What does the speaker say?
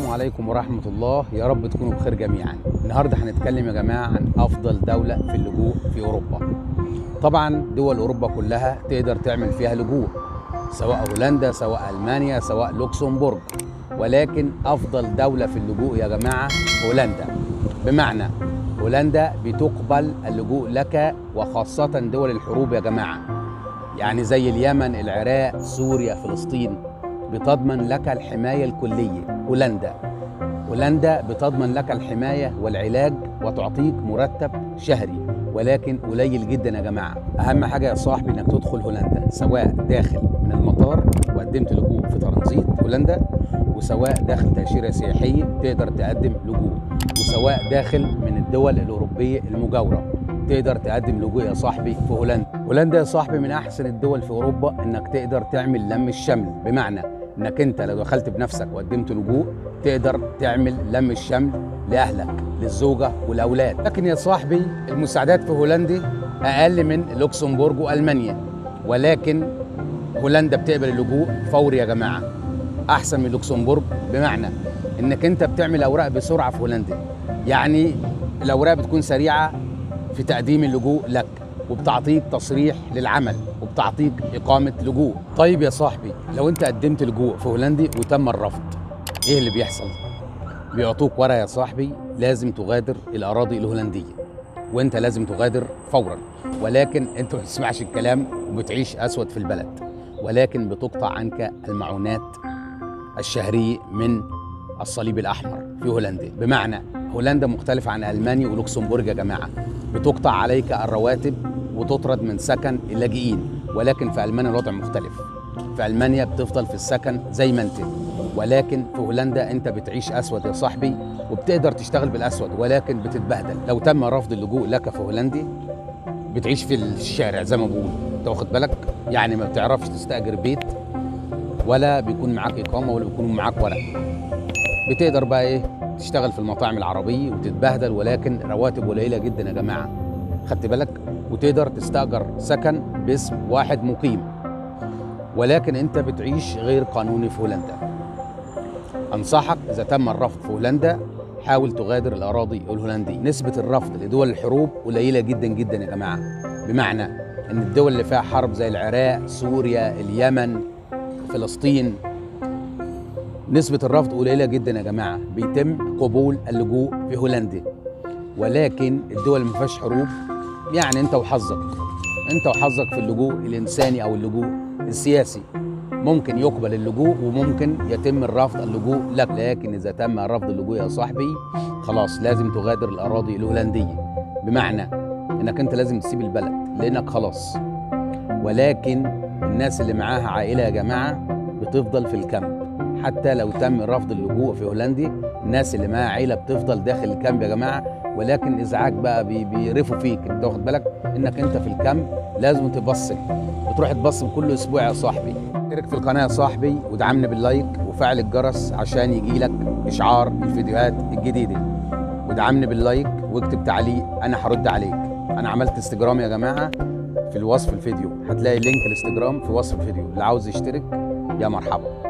عليكم ورحمة الله يا رب تكونوا بخير جميعا النهاردة هنتكلم يا جماعة عن أفضل دولة في اللجوء في أوروبا طبعا دول أوروبا كلها تقدر تعمل فيها لجوء سواء هولندا سواء ألمانيا سواء لوكسمبورغ ولكن أفضل دولة في اللجوء يا جماعة هولندا بمعنى هولندا بتقبل اللجوء لك وخاصة دول الحروب يا جماعة يعني زي اليمن العراق سوريا فلسطين بتضمن لك الحماية الكلية هولندا هولندا بتضمن لك الحماية والعلاج وتعطيك مرتب شهري ولكن قليل جدا يا جماعة أهم حاجة يا صاحبي إنك تدخل هولندا سواء داخل من المطار وقدمت لجوء في ترانزيت هولندا وسواء داخل تأشيرة سياحية تقدر تقدم لجوء وسواء داخل من الدول الأوروبية المجاورة تقدر تقدم لجوء يا صاحبي في هولندا هولندا يا صاحبي من أحسن الدول في أوروبا إنك تقدر تعمل لم الشمل بمعنى انك انت لو دخلت بنفسك وقدمت لجوء تقدر تعمل لم الشمل لاهلك للزوجه والاولاد لكن يا صاحبي المساعدات في هولندا اقل من لوكسمبورغ والمانيا ولكن هولندا بتقبل اللجوء فوري يا جماعه احسن من لوكسمبورغ بمعنى انك انت بتعمل اوراق بسرعه في هولندا يعني الاوراق بتكون سريعه في تقديم اللجوء لك وبتعطيك تصريح للعمل وبتعطيك إقامة لجوء طيب يا صاحبي لو أنت قدمت لجوء في هولندي وتم الرفض إيه اللي بيحصل؟ بيعطوك ورقة يا صاحبي لازم تغادر الأراضي الهولندية وأنت لازم تغادر فورا ولكن أنت ما بتسمعش الكلام وبتعيش أسود في البلد ولكن بتقطع عنك المعونات الشهرية من الصليب الأحمر في هولندا بمعنى هولندا مختلفة عن ألمانيا ولوكسمبورغ يا جماعة بتقطع عليك الرواتب وتطرد من سكن اللاجئين ولكن في المانيا الوضع مختلف في المانيا بتفضل في السكن زي ما انت ولكن في هولندا انت بتعيش اسود يا صاحبي وبتقدر تشتغل بالاسود ولكن بتتبهدل لو تم رفض اللجوء لك في هولندي بتعيش في الشارع زي ما بقول انت واخد بالك يعني ما بتعرفش تستاجر بيت ولا بيكون معاك اقامه ولا بيكون معاك ورق بتقدر بقى ايه تشتغل في المطاعم العربيه وتتبهدل ولكن رواتب قليله جدا يا جماعه خدت بالك وتقدر تستأجر سكن باسم واحد مقيم ولكن انت بتعيش غير قانوني في هولندا انصحك اذا تم الرفض في هولندا حاول تغادر الاراضي الهولنديه نسبه الرفض لدول الحروب قليله جدا جدا يا جماعه بمعنى ان الدول اللي فيها حرب زي العراق سوريا اليمن فلسطين نسبة الرفض قليلة جدا يا جماعة بيتم قبول اللجوء في هولندا ولكن الدول اللي ما فيهاش حروب يعني انت وحظك انت وحظك في اللجوء الانساني او اللجوء السياسي ممكن يقبل اللجوء وممكن يتم الرفض اللجوء لك لكن اذا تم رفض اللجوء يا صاحبي خلاص لازم تغادر الاراضي الهولنديه بمعنى انك انت لازم تسيب البلد لانك خلاص ولكن الناس اللي معاها عائله يا جماعه بتفضل في الكامب حتى لو تم رفض اللجوء في هولندي الناس اللي معاها عيله بتفضل داخل الكامب يا جماعه ولكن ازعاج بقى بي بيرفوا فيك انت واخد بالك انك انت في الكامب لازم تبصم وتروح تبصم كل اسبوع يا صاحبي اشترك في القناه يا صاحبي ودعمني باللايك وفعل الجرس عشان يجي لك اشعار الفيديوهات الجديده ودعمني باللايك واكتب تعليق انا هرد عليك انا عملت انستجرام يا جماعه في الوصف الفيديو هتلاقي لينك الانستجرام في وصف الفيديو اللي عاوز يشترك يا مرحبا